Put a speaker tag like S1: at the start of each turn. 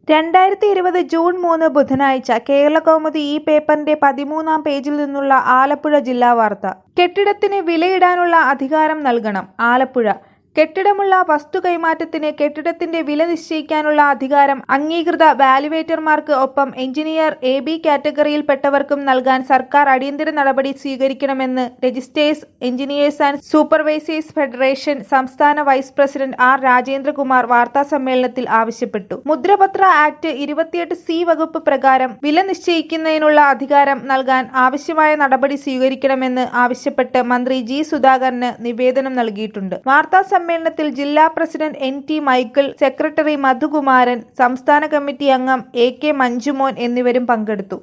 S1: രണ്ടായിരത്തി ഇരുപത് ജൂൺ മൂന്ന് ബുധനാഴ്ച കേരളകൗമുദി ഈ പേപ്പറിന്റെ പതിമൂന്നാം പേജിൽ നിന്നുള്ള ആലപ്പുഴ ജില്ലാ വാർത്ത കെട്ടിടത്തിന് വിലയിടാനുള്ള അധികാരം നൽകണം ആലപ്പുഴ കെട്ടിടമുള്ള വസ്തു കൈമാറ്റത്തിന് കെട്ടിടത്തിന്റെ വില നിശ്ചയിക്കാനുള്ള അധികാരം അംഗീകൃത വാലുവേറ്റർമാർക്ക് ഒപ്പം എഞ്ചിനീയർ എ ബി കാറ്റഗറിയിൽപ്പെട്ടവർക്കും നൽകാൻ സർക്കാർ അടിയന്തര നടപടി സ്വീകരിക്കണമെന്ന് registers engineers and supervisors federation സംസ്ഥാന വൈസ് പ്രസിഡന്റ് ആർ രാജേന്ദ്രകുമാർ വാർത്താസമ്മേളനത്തിൽ ആവശ്യപ്പെട്ടു മുദ്രപത്ര ആക്ട് ഇരുപത്തിയെട്ട് സി വകുപ്പ് പ്രകാരം വില നിശ്ചയിക്കുന്നതിനുള്ള അധികാരം നൽകാൻ ആവശ്യമായ നടപടി സ്വീകരിക്കണമെന്ന് ആവശ്യപ്പെട്ട് മന്ത്രി ജി സുധാകരന് നിവേദനം നൽകിയിട്ടുണ്ട് വാർത്താ സമ്മേളനത്തിൽ ജില്ലാ president N T Michael secretary Madhukumaran സംസ്ഥാന കമ്മിറ്റി അംഗം എ കെ മഞ്ജുമോൻ എന്നിവരും പങ്കെടുത്തു